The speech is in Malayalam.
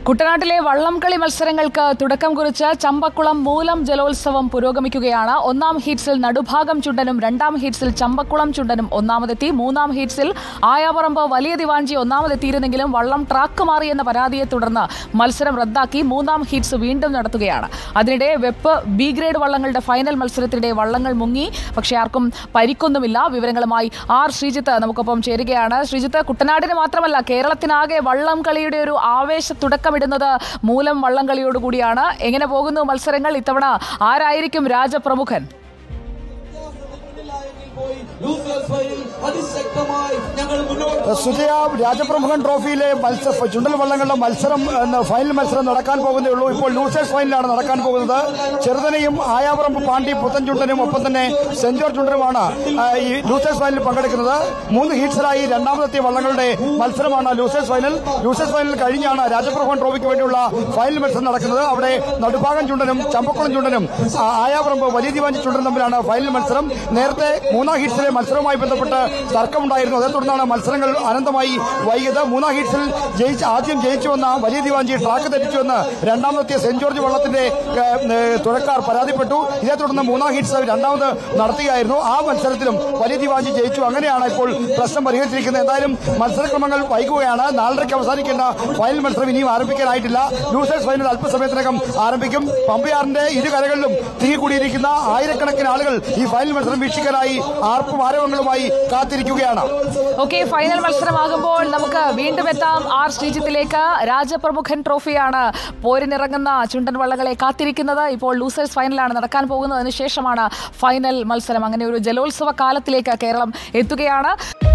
കുട്ടനാട്ടിലെ വള്ളംകളി മത്സരങ്ങൾക്ക് തുടക്കം കുറിച്ച് ചമ്പക്കുളം മൂലം ജലോത്സവം പുരോഗമിക്കുകയാണ് ഒന്നാം ഹീറ്റ്സിൽ നടുഭാഗം ചുണ്ടനും രണ്ടാം ഹീറ്റ്സിൽ ചമ്പക്കുളം ചുണ്ടനും ഒന്നാമതെത്തി മൂന്നാം ഹീറ്റ്സിൽ ആയാപറമ്പ് വലിയ ദിവാഞ്ചി ഒന്നാമതെത്തിയിരുന്നെങ്കിലും വള്ളം ട്രാക്ക് മാറി എന്ന പരാതിയെ തുടർന്ന് മത്സരം റദ്ദാക്കി മൂന്നാം ഹീറ്റ്സ് വീണ്ടും നടത്തുകയാണ് അതിനിടെ വെപ്പ് ബി ഗ്രേഡ് വള്ളങ്ങളുടെ ഫൈനൽ മത്സരത്തിനിടെ വള്ളങ്ങൾ മുങ്ങി പക്ഷേ ആർക്കും പരിക്കൊന്നുമില്ല വിവരങ്ങളുമായി ആർ ശ്രീജിത്ത് നമുക്കൊപ്പം ചേരുകയാണ് ശ്രീജിത്ത് കുട്ടനാടിന് മാത്രമല്ല കേരളത്തിനാകെ വള്ളം കളിയുടെ ഒരു ആവേശ തുടക്കമിടുന്നത് മൂലം വള്ളം കളിയോടുകൂടിയാണ് എങ്ങനെ പോകുന്നു മത്സരങ്ങൾ ഇത്തവണ ആരായിരിക്കും രാജപ്രമുഖൻ അതിശക്തമായി ഞങ്ങൾ മുന്നോട്ട് സുജയ രാജപ്രമുഖൻ ട്രോഫിയിലെ മത്സര ചുണ്ടൽ വള്ളങ്ങളുടെ മത്സരം എന്ന ഫൈനൽ മത്സരം നടക്കാൻ പോകുന്നേ ഉള്ളൂ ഇപ്പോൾ ലൂസേഴ്സ് ഫൈനലാണ് നടക്കാൻ പോകുന്നത് ചെറുതനയും ആയാപറമ്പ് പാണ്ടി പുത്തൻചുണ്ടനും ഒപ്പം തന്നെ സെന്റ് ജോർജ് ചുണ്ടനുമാണ് ആ, ഈ ലൂസേഴ്സ് ഫൈനലിൽ പങ്കെടുക്കുന്നത് മൂന്ന് ഹീറ്റ്സിലായി രണ്ടാമതെത്തിയ വള്ളങ്ങളുടെ മത്സരമാണ് ലൂസേഴ്സ് ഫൈനൽ ലൂസേഴ്സ് ഫൈനൽ കഴിഞ്ഞാണ് രാജപ്രമുഖൻ ട്രോഫിക്ക് വേണ്ടിയുള്ള ഫൈനൽ മത്സരം നടക്കുന്നത് അവിടെ നടുഭാഗം ചുണ്ടനും ചമ്പക്കുളം ചുണ്ടനും ആ, ആയാപറമ്പ് വലിയ ദിവാഞ്ചി ചുണ്ടനും തമ്മിലാണ് ഫൈനൽ മത്സരം നേരത്തെ മൂന്നാം ഹീറ്റ്സിലെ മത്സരവുമായി ബന്ധപ്പെട്ട് തർക്കമുണ്ടായിരുന്നു അതേ തുടർന്നാണ് മത്സരങ്ങൾ അനന്തമായി വൈകിയത് മൂന്നാം ഹീറ്റ്സിൽ ജയിച്ച് ആദ്യം ജയിച്ചു വന്ന വലിയ ദിവാഞ്ചി ട്രാക്ക് തെറ്റിച്ചുവെന്ന് രണ്ടാമതെത്തിയ സെന്റ് ജോർജ് വള്ളത്തിന്റെ ഏഹ്, ഏഹ്, തുഴക്കാർ പരാതിപ്പെട്ടു ഇതേ തുടർന്ന് മൂന്നാം ഹീറ്റ്സ് രണ്ടാമത് നടത്തുകയായിരുന്നു ആ മത്സരത്തിലും വലിയ ദിവാഞ്ചി ജയിച്ചു അങ്ങനെയാണ് ഇപ്പോൾ പ്രശ്നം പരിഹരിച്ചിരിക്കുന്നത് എന്തായാലും മത്സരക്രമങ്ങൾ വൈകുകയാണ് നാലരയ്ക്ക് അവസാനിക്കേണ്ട ഫൈനൽ മത്സരം ഇനിയും ആരംഭിക്കാനായിട്ടില്ല ലൂസേഴ്സ് ഫൈനൽ അല്പസമയത്തിനകം ആരംഭിക്കും പമ്പയാറിന്റെ ഇരു കരകളിലും തിരികൂടിയിരിക്കുന്ന ആയിരക്കണക്കിന് ആളുകൾ ഈ ഫൈനൽ മത്സരം വീക്ഷിക്കാനായി ആർപ്പും ആരവങ്ങളുമായി കാത്തിരിക്കുകയാണ് ഓക്കെ ഫൈനൽ മത്സരമാകുമ്പോൾ നമുക്ക് വീണ്ടും എത്താം ആർ ശ്രീജിത്തിലേക്ക് രാജപ്രമുഖൻ ട്രോഫിയാണ് പോരിനിറങ്ങുന്ന ചുണ്ടൻ വള്ളങ്ങളെ കാത്തിരിക്കുന്നത് ഇപ്പോൾ ലൂസേഴ്സ് ഫൈനലാണ് നടക്കാൻ പോകുന്നത് അതിനുശേഷമാണ് ഫൈനൽ മത്സരം അങ്ങനെ ഒരു ജലോത്സവ കാലത്തിലേക്ക് കേരളം എത്തുകയാണ്